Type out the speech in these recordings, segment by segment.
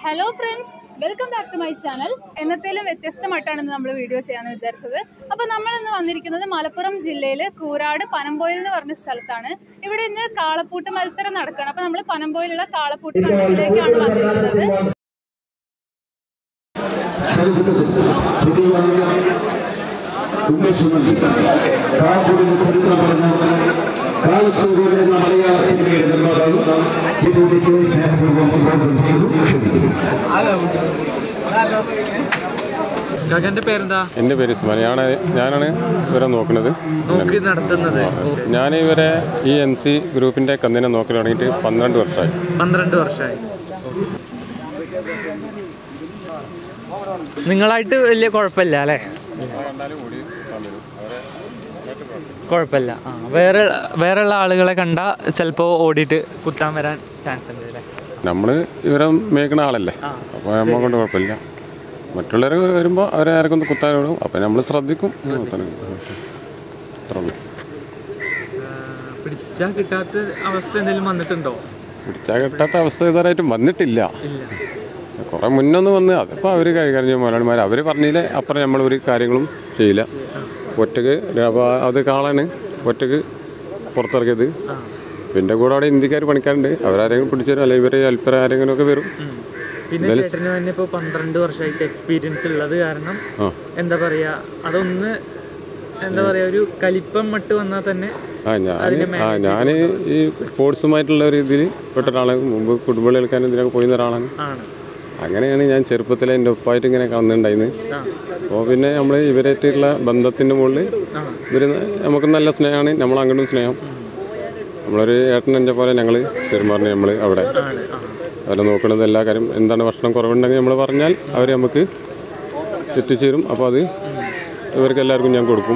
Hello friends welcome back to my channel എന്നത്തേലും വ്യത്യസ്തമായിട്ടാണ് ഇന്ന് നമ്മൾ വീഡിയോ ചെയ്യാന്ന് വിചാരിച്ചത് അപ്പോൾ നമ്മൾ ഇന്ന് വന്നിരിക്കുന്നത് മലപ്പുറം ജില്ലയിൽ കൂരാട് പനമ്പോയിൽ എന്ന് പറഞ്ഞ സ്ഥലത്താണ് ഇവിടെ ഇന്ന് കാളപ്പൂട്ട് മത്സരം നടക്കണം അപ്പോൾ നമ്മൾ പനമ്പോയിലുള്ള കാളപ്പൂട്ട് കണ്ടത്തിലേക്കാണ് വന്നിരിക്കുന്നത് ഉന്മേഷമല്ലി കാപ്പുടിന് ചരിത്രം പറഞ്ഞ കാലച്ചൂരിൽ എന്ന മലയാള സിനിമയുടെ നിർമ്മാതാവ് ഇതിലേക്ക് സ്നേഹപൂർവ്വം സ്വാഗതം ചെയ്തു ക്ഷണിക്കുന്നു ഗഗന്റെ പേരെന്താ എൻ്റെ പേര് ഉസ്മാൻ ഞാനാണ് ഞാനാണ് ഇവരെ നോക്കുന്നത് നോക്കി നടത്തുന്നത് ഞാൻ ഇവരെ ഈ എൻ സി ഗ്രൂപ്പിൻ്റെ കന്നിനെ നോക്കി തുടങ്ങിയിട്ട് പന്ത്രണ്ട് വർഷമായി പന്ത്രണ്ട് വർഷമായി നിങ്ങളായിട്ട് വലിയ കുഴപ്പമില്ല അല്ലേ കുഴപ്പമില്ല ആ വേറെ വേറെയുള്ള ആളുകളെ കണ്ട ചിലപ്പോൾ ഓടിയിട്ട് കുത്താൻ വരാൻ ചാൻസ് ഉണ്ട് അല്ലേ നമ്മൾ ഇവരെ മേക്കുന്ന ആളല്ലേ ആ. അപ്പോൾ നമ്മളെ കൊണ്ട് കുഴപ്പമില്ല മറ്റുള്ളവർ വരുമ്പോൾ അവരെ ആരൊക്കെ ഒന്ന് കുത്താൻ വിടും അപ്പോൾ നമ്മൾ ശ്രദ്ധിക്കും കുത്താൻ അത്രേ ഉള്ളൂ പിടിച്ചാൽ കിട്ടാത്ത അവസ്ഥ എന്തെങ്കിലും വന്നിട്ടുണ്ടോ പിടിച്ചാൽ കിട്ടാത്ത അവസ്ഥ ഇതുവരെയായിട്ടും വന്നിട്ടില്ല ഇല്ല കുറേ മുന്നൊന്ന് വന്ന് അതിപ്പോൾ അവർ കൈകാര്യം ചെയ്യും മുതലാളിമാർ അവർ പറഞ്ഞില്ലേ അപ്പുറം നമ്മൾ ഒരു കാര്യങ്ങളും ചെയ്യില്ല ഒറ്റക്ക് അപ്പോൾ അത് കാളാണ് ഒറ്റക്ക് പുറത്തിറക്കിയത് ആ പിന്നെ കൂടെ അവിടെ ഇന്ത്യക്കാർ പണിക്കാരുണ്ട് അവരാരെങ്കിലും പിടിച്ചു തരും അല്ലെങ്കിൽ ഇവരെ അല്പര ആരെങ്കിലും ഒക്കെ വരും ഉം. പിന്നെ ചേട്ടന് തന്നെ ഇപ്പോൾ പന്ത്രണ്ട് വർഷമായിട്ട് എക്സ്പീരിയൻസ് ഉള്ളത് കാരണം ആ എന്താ പറയാ അതൊന്ന് എന്താ പറയാ ഒരു കലിപ്പം മട്ട് വന്നാൽ തന്നെ ആ ഞാൻ ആ ഞാൻ ഈ സ്പോർട്സുമായിട്ടുള്ള ഒരു ഇതിൽ പെട്ട ഒരാളാണ് മുമ്പ് ഫുട്ബോൾ കളിക്കാൻ ഇതിനൊക്കെ പോയിരുന്ന ഒരാളാണ് ആണ് അങ്ങനെയാണ് ഞാൻ ചെറുപ്പത്തിലെ എൻ്റെ ഒപ്പായിട്ട് ഇങ്ങനെ വന്നിട്ടുണ്ടായിരുന്നു ആ അപ്പോൾ പിന്നെ നമ്മൾ ഇവരായിട്ടുള്ള ബന്ധത്തിൻ്റെ മുകളിൽ ആ ഇവർ നമുക്ക് നല്ല സ്നേഹമാണ് നമ്മൾ അങ്ങോട്ടും സ്നേഹം നമ്മളൊരു ഏട്ടനെഞ്ച പോലെ ഞങ്ങൾ പെരുമാറുന്നത് നമ്മൾ അവിടെ ആണ് ആ അവരെ നോക്കുന്നത് എല്ലാ കാര്യം എന്താണ് ഭക്ഷണം കുറവുണ്ടെങ്കിൽ നമ്മൾ പറഞ്ഞാൽ അവർ നമുക്ക് എത്തിച്ചു തരും അപ്പോൾ അത് ഇവർക്ക് എല്ലാവർക്കും ഞാൻ കൊടുക്കും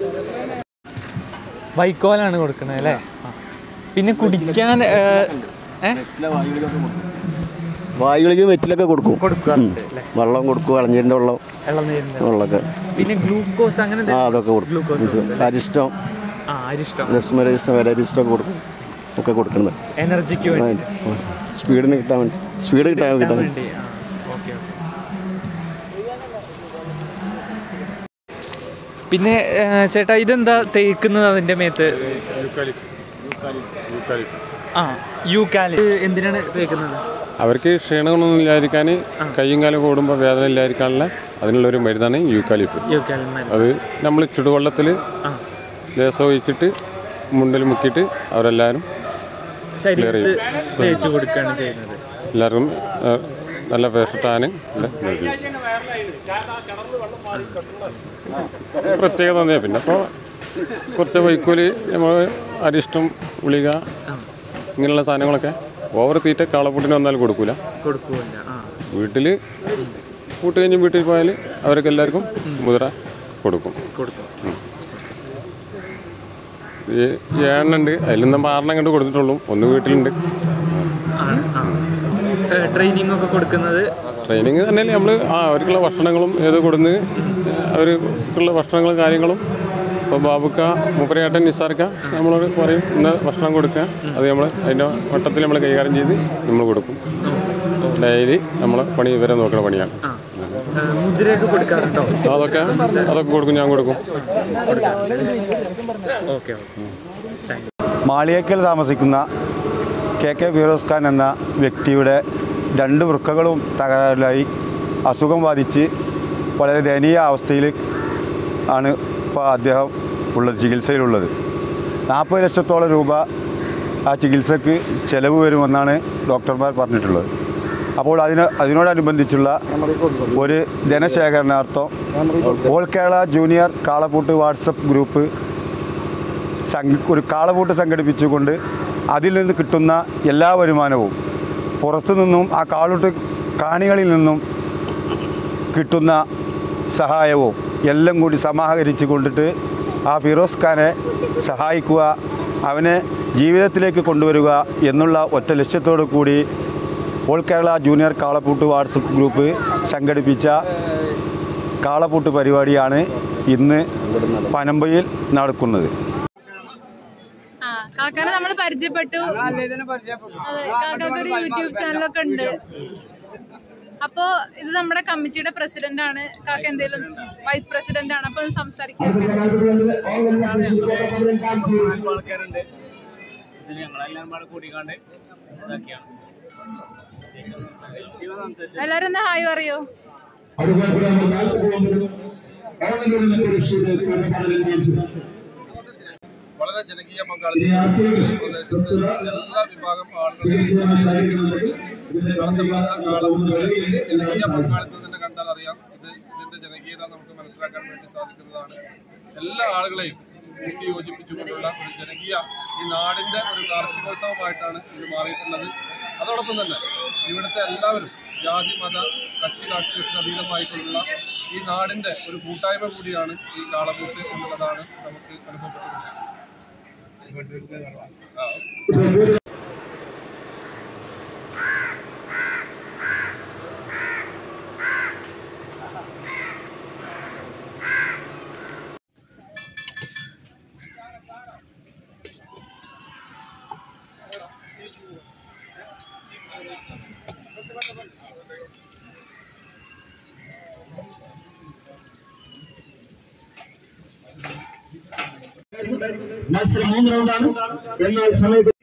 വൈക്കോലാണ് കൊടുക്കണത് അല്ലേ ആ. പിന്നെ കുടിക്കാൻ ഏ, ഏ? വായുകളിക്ക് വെറ്റിലൊക്കെ കൊടുക്കും കൊടുക്കാറുണ്ട് അല്ലേ വെള്ളം കൊടുക്കും ഇളഞ്ഞീരിൻ്റെ വെള്ളം ഇളനീരിന്റെ വെള്ളമൊക്കെ പിന്നെ ഗ്ലൂക്കോസ് അങ്ങനെ ആ അതൊക്കെ കൊടുക്കും ഗ്ലൂക്കോസ് അരിഷ്ടം ആ അരിഷ്ടം രസ്മരരിഷ്ടം വരരിഷ്ടം ഒക്കെ കൊടുക്കും ഒക്കെ കൊടുക്കുന്നത് എനർജിക്ക് വേണ്ടി സ്പീഡിന് കിട്ടാൻ വേണ്ടി സ്പീഡ് കിട്ടാൻ കിട്ടാൻ വേണ്ടി വേണ്ടി ആ ഓക്കെ പിന്നെ ഏ, ചേട്ടാ ഇതെന്താ തേക്കുന്നത് അതിന്റെ മേത്ത് ആ യൂക്കാലി ഇത് എന്തിനാണ് തേക്കുന്നത് അവർക്ക് ക്ഷീണങ്ങളൊന്നും ഇല്ലാതിരിക്കാൻ കയ്യും കാലും കൂടുമ്പോൾ വേദന ഇല്ലാതിരിക്കാനുള്ള അതിനുള്ളൊരു മരുന്നാണ് യൂക്കാലിപ്പ് യൂക്കാലിന്മാർ അത് നമ്മൾ ചുടുവെള്ളത്തിൽ ആ ലേസം ഒഴിച്ചിട്ട് മുണ്ടിൽ മുക്കിയിട്ട് അവരെല്ലാവരും ശരീരത്ത് തേച്ച് കൊടുക്കുകയാണ് ചെയ്യുന്നത് എല്ലാവർക്കും ആ, നല്ല പേഷ്ടാന് പ്രത്യേകത തന്നെ പിന്നെ അപ്പോൾ കുറച്ച് വൈക്കോല് നമ്മൾ അരിഷ്ടം ഗുളിക ആ ഇങ്ങനെയുള്ള സാധനങ്ങളൊക്കെ ഓവർ തീറ്റ കാളപ്പൂട്ടിന് വന്നാൽ കൊടുക്കൂല കൊടുക്കൂല ആ വീട്ടിൽ കൂട്ട് കഴിഞ്ഞ് വീട്ടിൽ പോയാൽ അവർക്ക് എല്ലാവർക്കും മുതിര കൊടുക്കും കൊടുക്കും ഈ ഈ എണ്ണുണ്ട് അതിൽ നമ്മൾ ആറെണ്ണം കണ്ട് കൊടുത്തിട്ടുള്ളൂ ഒന്ന് വീട്ടിലുണ്ട് ആണ് ആ ട്രെയിനിങ് ഒക്കെ കൊടുക്കുന്നത് ട്രെയിനിങ് തന്നെ നമ്മൾ ആ അവർക്കുള്ള ഭക്ഷണങ്ങളും ഏത് കൊടുന്ന് അവർക്കുള്ള ഭക്ഷണങ്ങളും കാര്യങ്ങളും ഇപ്പോൾ ബാബുക്ക മുപ്പരേട്ടൻ നിസാർക്ക നമ്മളോട് പറയും ഇന്ന ഭക്ഷണം കൊടുക്കുക അത് നമ്മൾ അതിൻ്റെ വട്ടത്തിൽ നമ്മൾ കൈകാര്യം ചെയ്ത് നമ്മൾ കൊടുക്കും ഡെയിലി നമ്മൾ പണി ഇവരെ നോക്കുന്ന പണിയാണ് ആ ഏ, മുദ്രയൊക്കെ കൊടുക്കാറുണ്ടോ അതൊക്കെ അതൊക്കെ കൊടുക്കും ഞാൻ കൊടുക്കും okay okay thank you Maliyekkal താമസിക്കുന്ന കെ കെ ഫിറോസ് ഖാൻ എന്ന വ്യക്തിയുടെ രണ്ട് വൃക്കകളും തകരാറിലായി അസുഖം ബാധിച്ച് വളരെ ദയനീയ അവസ്ഥയിൽ ആണ് ഇപ്പോൾ അദ്ദേഹം ഉള്ളത് ചികിത്സയിലുള്ളത് നാൽപ്പത് ലക്ഷത്തോളം രൂപ ആ ചികിത്സക്ക് ചെലവ് വരുമെന്നാണ് ഡോക്ടർമാർ പറഞ്ഞിട്ടുള്ളത് അപ്പോൾ അതിന് അതിനോടനുബന്ധിച്ചുള്ള ഒരു ധനശേഖരണാർത്ഥം ഓൾ കേരള ജൂനിയർ കാളപ്പൂട്ട് വാട്സപ്പ് ഗ്രൂപ്പ് സംഘ ഒരു കാളപൂട്ട് സംഘടിപ്പിച്ചുകൊണ്ട് അതിൽ നിന്ന് കിട്ടുന്ന എല്ലാ വരുമാനവും പുറത്തു നിന്നും ആ കാളൂട്ട് കാണികളിൽ നിന്നും കിട്ടുന്ന സഹായവും എല്ലാം കൂടി സമാഹരിച്ച് കൊണ്ടിട്ട് ആ ഫിറോസ് ഖാനെ സഹായിക്കുക അവനെ ജീവിതത്തിലേക്ക് കൊണ്ടുവരിക എന്നുള്ള ഒറ്റ ലക്ഷ്യത്തോടു കൂടി ഓൾ കേരള ജൂനിയർ കാളപ്പൂട്ട് വാട്സപ്പ് ഗ്രൂപ്പ് സംഘടിപ്പിച്ച കാളപ്പൂട്ട് പരിപാടിയാണ് ഇന്ന് പനമ്പയിൽ നടക്കുന്നത് ആ കാക്കാനെ നമ്മൾ പരിചയപ്പെട്ടു അതെ കാക്കാക്ക് ഒരു യൂട്യൂബ് ചാനലൊക്കെ ഉണ്ട് അപ്പോ ഇത് നമ്മുടെ കമ്മിറ്റിയുടെ പ്രസിഡന്റ് ആണ് കാക്ക എന്തേലും വൈസ് പ്രസിഡന്റ് ആണ് അപ്പൊ സംസാരിക്കാൻ ആൾക്കാരുണ്ട് ഇതിൽ ഞങ്ങളെല്ലാം പാടെ കൂടിക്കാണ്ട് ഇതാക്കിയാണ് എല്ലാരും ഒന്ന് ഹായ് പറയൂ അതുപോലെ നമ്മൾ നാൽപ്പത് ഓണങ്ങളുടെ പരിശീലന പരിപാലനം കാണിച്ചു വളരെ ജനകീയ പങ്കാളിത്തം ഈ പ്രദേശത്ത് എല്ലാ വിഭാഗം ആളുകളും ജനകീയ പങ്കാളിത്തം തന്നെ കണ്ടാൽ അറിയാം ഇത് ഇതിന്റെ ജനകീയത നമുക്ക് മനസ്സിലാക്കാൻ വേണ്ടി സാധിക്കുന്നതാണ് എല്ലാ ആളുകളെയും കൂട്ടി യോജിപ്പിച്ചുകൊണ്ടുള്ള ഒരു ജനകീയ ഈ നാടിന്റെ ഒരു കാർഷികോത്സവമായിട്ടാണ് ഇത് മാറിയിട്ടുള്ളത് അതോടൊപ്പം തന്നെ ഇവിടുത്തെ എല്ലാവരും ജാതി മത കക്ഷി രാഷ്ട്രീയത്തിന് അതീതമായിട്ടുള്ള ഈ നാടിന്റെ ഒരു കൂട്ടായ്മ കൂടിയാണ് ഈ കാളപൂട്ട് എന്നുള്ളതാണ് നമുക്ക് അനുഭവപ്പെട്ടിട്ടുള്ളത് മത്സരം മൂന്ന് റൗണ്ടാണ് എന്നാൽ സമയത്ത്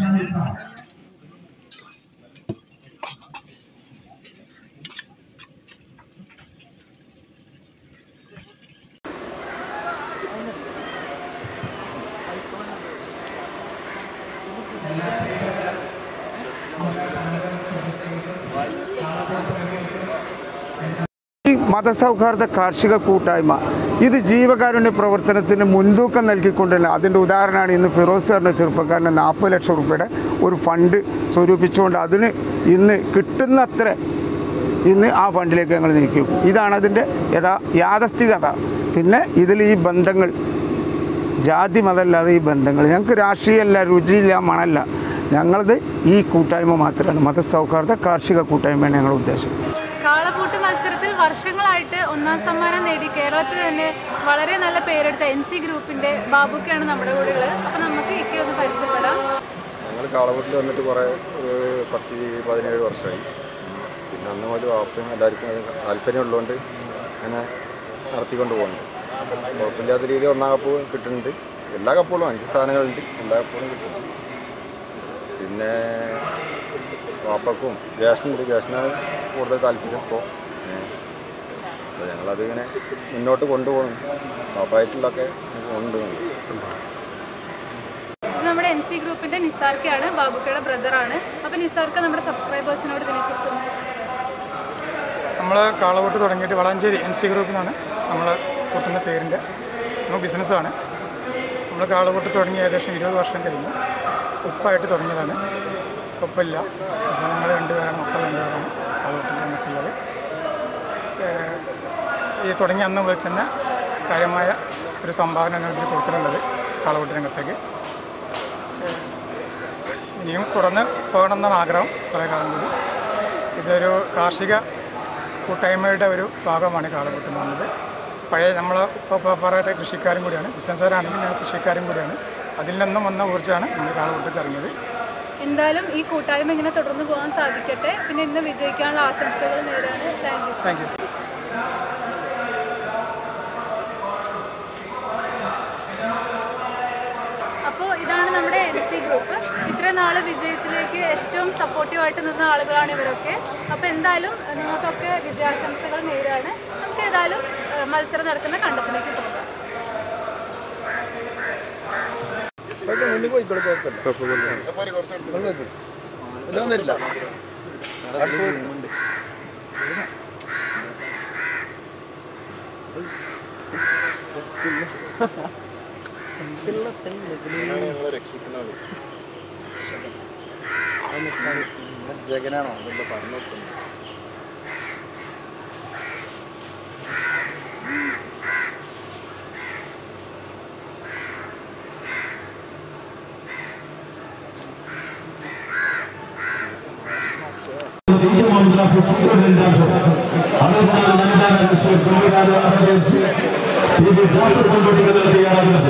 ഈ മതസൗഹാർദ്ദ കാർഷിക കൂട്ടായ്മ ഇത് ജീവകാരുണ്യ പ്രവർത്തനത്തിന് മുൻതൂക്കം നൽകിക്കൊണ്ടല്ല അതിൻ്റെ ഉദാഹരണമാണ് ഇന്ന് ഫിറോസ് സാറിൻ്റെ ചെറുപ്പക്കാരന് നാൽപ്പത് ലക്ഷം രൂപയുടെ ഒരു ഫണ്ട് സ്വരൂപിച്ചുകൊണ്ട് അതിന് ഇന്ന് കിട്ടുന്നത്ര ഇന്ന് ആ ഫണ്ടിലേക്ക് ഞങ്ങൾ നീക്കും ഇതാണ് അതിൻ്റെ യഥാ യാഥാസ്ഥികത പിന്നെ ഇതിൽ ഈ ബന്ധങ്ങൾ ജാതി മതമല്ലാതെ ഈ ബന്ധങ്ങൾ ഞങ്ങൾക്ക് രാഷ്ട്രീയമല്ല രുചിയില്ല മണല്ല ഞങ്ങളത് ഈ കൂട്ടായ്മ മാത്രമാണ് മതസൗഹാർദ്ദ കാർഷിക കൂട്ടായ്മയാണ് ഞങ്ങളുടെ ഉദ്ദേശം കാളപൂട്ട് മത്സരത്തിൽ വർഷങ്ങളായിട്ട് ഒന്നാം സമ്മാനം നേടി കേരളത്തിൽ തന്നെ വളരെ നല്ല പേരെടുത്ത എൻ സി ഗ്രൂപ്പിന്റെ ബാബുക്കാണ് നമ്മുടെ കൂടെ ഉള്ളത് അപ്പൊ നമുക്ക് ഇക്കെ ഒന്ന് പരിചയപ്പെടാം ഞങ്ങൾ കാളവട്ടിൽ വന്നിട്ട് കുറേ ഒരു പത്ത് പതിനേഴ് വർഷമായി പിന്നെ അന്ന് മുതൽ വാപ്പയും എല്ലാവർക്കും അത് താല്പര്യമുള്ളതുകൊണ്ട് അങ്ങനെ നടത്തിക്കൊണ്ട് പോകുന്നുണ്ട് കുഴപ്പമില്ലാത്ത രീതിയിൽ ഒന്നാം കപ്പ് കിട്ടുന്നുണ്ട് എല്ലാ കപ്പുകളും അഞ്ച് സ്ഥാനങ്ങളുണ്ട് എല്ലാ കപ്പുകളും കിട്ടുന്നുണ്ട് പിന്നെ വാപ്പക്കും ജ്യേഷ്ഠനുണ്ട് ജ്യേഷ്ഠനാണ് കൂടുതൽ താല്പര്യം ഇപ്പോൾ അപ്പോൾ ഞങ്ങളത് ഇങ്ങനെ മുന്നോട്ട് കൊണ്ടുപോകണം വാപ്പായിട്ടുള്ളതൊക്കെ ഉണ്ട് ഇത് നമ്മുടെ എൻ സി ഗ്രൂപ്പിന്റെ നിസാർക്കയാണ് ബാബുക്കയുടെ ബ്രദറാണ് അപ്പൊ നിസാർക്ക നമ്മുടെ സബ്സ്ക്രൈബേഴ്സിനോട് ഇതിനെക്കുറിച്ച് ഒന്ന് നമ്മൾ കാളവോട്ട് തുടങ്ങിയിട്ട് വളാഞ്ചേരി എൻ സി ഗ്രൂപ്പിൽ നിന്നാണ് നമ്മൾ കൂട്ടുന്ന പേരിൻ്റെ നമ്മൾ ബിസിനസ്സാണ് നമ്മൾ കാളവോട്ട് തുടങ്ങി ഏകദേശം ഇരുപത് വർഷം കഴിഞ്ഞു ഉപ്പായിട്ട് തുടങ്ങിയതാണ് ഉപ്പില്ല അപ്പോൾ ഞങ്ങൾ രണ്ടുപേരാണ് മക്കൾ രണ്ടുപേരാണ് കാളവോട്ടിൻ്റെ രംഗത്തുള്ളത് ഏഹ് ഈ തുടങ്ങിയ അന്ന് മുതൽ തന്നെ കാര്യമായ ഒരു സംഭാവന ഞങ്ങൾക്ക് കൊടുത്തിട്ടുള്ളത് കാളവോട്ട് രംഗത്തേക്ക് ഏഹ് ഇനിയും തുടർന്ന് പോകണം എന്നാണ് ആഗ്രഹം കുറേ കാലം കൂടി ഇതൊരു കാർഷിക കൂട്ടായ്മയുടെ ഒരു ഭാഗമാണ് കാളപൂട്ട് എന്ന് പറഞ്ഞത് പഴയ നമ്മൾ പറയട്ടെ കൃഷിക്കാരും കൂടിയാണ് ബിസിനസ്സുകാരാണെങ്കിൽ ഞങ്ങൾ കൃഷിക്കാരും കൂടിയാണ് അതിൽ നിന്നും വന്ന ഊർജ്ജമാണ് നമ്മൾ കാളപൂട്ടക്ക് ഇറങ്ങിയത് എന്തായാലും ഈ കൂട്ടായ്മ ഇങ്ങനെ തുടർന്ന് പോകാൻ സാധിക്കട്ടെ പിന്നെ ഇന്ന് വിജയിക്കാനുള്ള ആശംസകൾ നേരാണ് താങ്ക് യു താങ്ക് യു അപ്പോൾ ഇതാണ് നമ്മുടെ എൻ സി ഗ്രൂപ്പ് ഇത്ര നാള് വിജയത്തിലേക്ക് ഏറ്റവും സപ്പോർട്ടീവായിട്ട് നിന്ന ആളുകളാണ് ഇവരൊക്കെ അപ്പോൾ എന്തായാലും അഹ് നിങ്ങൾക്കൊക്കെ വിജയാശംസകൾ നേരാണ് നമുക്ക് ഏതായാലും അഹ് മത്സരം നടക്കുന്ന കണ്ടത്തിലേക്ക് പോകാം ജഗനാണോ അതല്ല പറഞ്ഞു തീരുമാനമുള്ള ഫിക്സുകളില്ലാതെ അറുപത്തിനാല് വനിതാ മത്സരം തമിഴ്നാട് അർജൻസി ഇത് ഡോക്ടർ കൊണ്ടുപിടിക്കുന്ന തയ്യാറാകുന്നത്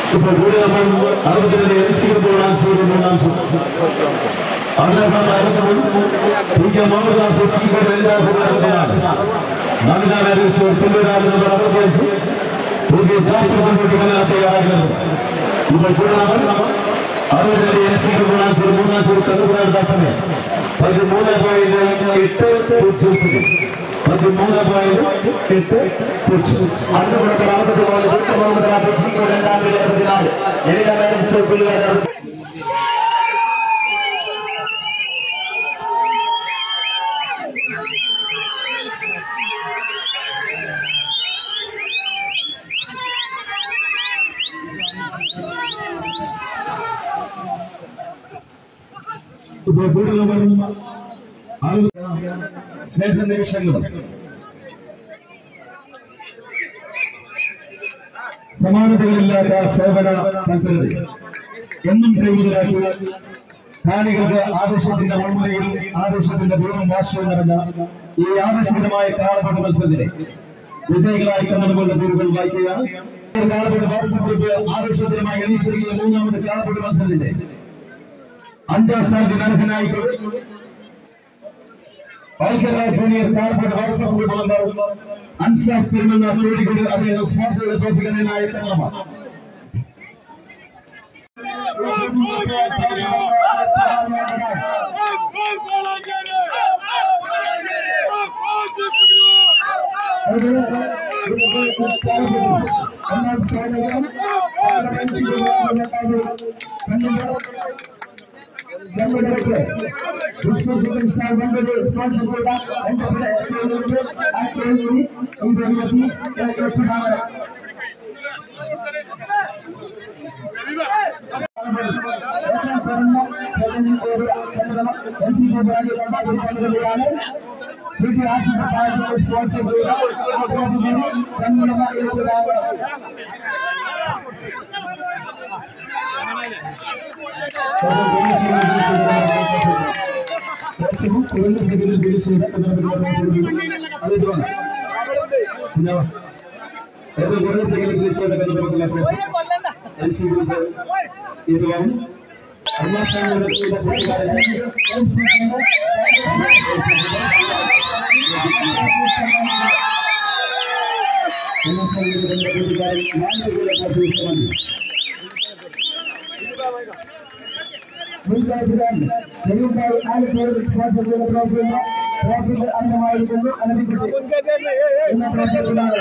ഇപ്പോൾ കൂടെ നമ്മൾ അറുപത്തിരണ്ട് എൽ സി മൂന്നാം സീറ്റ് മൂന്നാം സീറ്റ് അതിനകത്ത് അറുപത്തിനും പി കെ മുഹമ്മദ് കൊച്ചിയുടെ രണ്ടാം സീറ്റാണ് നാമിനാണ് അറിയിച്ചു പിന്നീടാണ് നമ്മൾ അറുപത്തി പുതിയ ജാസ്തി കൊണ്ടുപോയി തയ്യാറാക്കുന്നത് ഇപ്പോൾ കൂടെ നമ്മൾ അറുപത്തിരണ്ട് എൽ സി മൂന്നാം സീറ്റ് മൂന്നാം സീറ്റ് കണ്ടുപിടാത്ത സമയം പതിമൂന്ന് പോയിന്റ് എട്ട് പൂജ്യം പതിമൂന്ന് പോയിന്റ് എട്ട് പൂജ്യം അന്ന് കൊടുത്ത അറുപത് പോയിന്റ് മുഹമ്മദ് രണ്ടാം പതിനാല് എല്ലാ ഇപ്പോൾ കൂടുതലും സ്നേഹ നിമിഷങ്ങൾ സമാനതകളില്ലാത്ത സേവന താല്പര്യത എന്നും കൈമുതലാക്കി കാണികൾക്ക് ആവേശത്തിന്റെ മുൻമുറയിൽ ആവേശത്തിന്റെ പൂർവ്വം വാശവും നിറഞ്ഞ ഈ ആവേശകരമായ കാളപെട്ട മത്സരത്തിലെ വിജയികളായി കണ്ണുകളുടെ പേരുകൾ വായിക്കുകയാണ് കാളപെട്ട വാട്സപ്പ് ആവേശകരമായി എണീച്ചിരിക്കുന്ന മൂന്നാമത് കാളപെട്ട മത്സരത്തിന്റെ അഞ്ചാം സ്ഥാനത്തിന് അർഹനായിക്കൊണ്ട് ഐക്യരാ ജൂനിയർ കാർബൺ വാട്സാപ്പ് ഗ്രൂപ്പ് അൻസാഫ് ഫിലിമെന്ന കോഴിക്കോട് അദ്ദേഹം സ്പോൺസർ ചെയ്ത ട്രോഫിക്കനായ തങ്ങമ ഒന്നാം സ്ഥാനം നമ്മുടെ വിഷ്ണു ചിക്കൻ സ്റ്റാൾ നമ്മുടെ സ്പോൺസർ ചെയ്ത എന്റെ ആക്ടേഴ്സിന് ഈ പരിപാടി രക്ഷാകരം സിറ്റി ആശുപത്രി സ്പോൺസർ ചെയ്ത ഏറ്റവും കുറഞ്ഞ സെക്കൻഡിൽ ബിൽ ചെയ്ത അതിന്റെ ഏറ്റവും കുറഞ്ഞ സെക്കൻഡിൽ ബിൽ ചെയ്ത കണ്ടുപിടിക്കുന്ന എൻ സി ഗ്രൂപ്പ് ഇതുവാണ് ഒന്നാം സ്ഥാനം മുൻകാഴ്ചയാണ് ദൈവമായി ആലപ്പുഴ സ്പോൺസർ ചെയ്ത ട്രോഫിയുടെ ട്രോഫിയുടെ അംഗമായിരിക്കുന്നു അനുഭവിച്ചു എന്ന ട്രോഫിയിലാണ്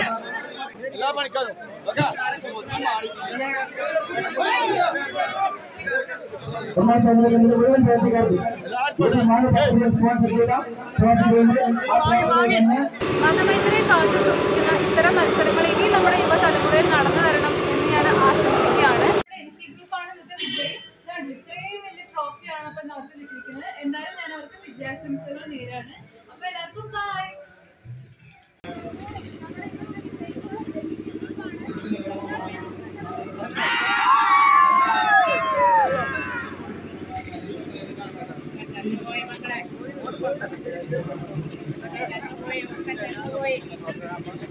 ഒന്നാം സ്ഥാനത്തിന്റെ മുഴുവൻ പ്രവർത്തിക്കാർക്ക് സ്പോൺസർ ചെയ്ത ട്രോഫിയുടെ ആ ട്രോഫിയിൽ തന്നെ മതമൈത്രിയെ കാത്തു സൂക്ഷിക്കുന്ന ഇത്തരം മത്സരങ്ങൾ ഇനി നമ്മുടെ യുവതലമുറയിൽ നടന്നു വരണം എന്ന് ഞാൻ ആശംസിക്കുകയാണ് ഇത്രയും വലിയ ട്രോഫിയാണ് അപ്പൊ നമുക്ക് കിട്ടിയിരിക്കുന്നത് എന്തായാലും ഞാൻ അവർക്ക് വിജയാശംസകൾ നേരാണ് അപ്പൊ എല്ലാവർക്കും ബൈ മക്കളെ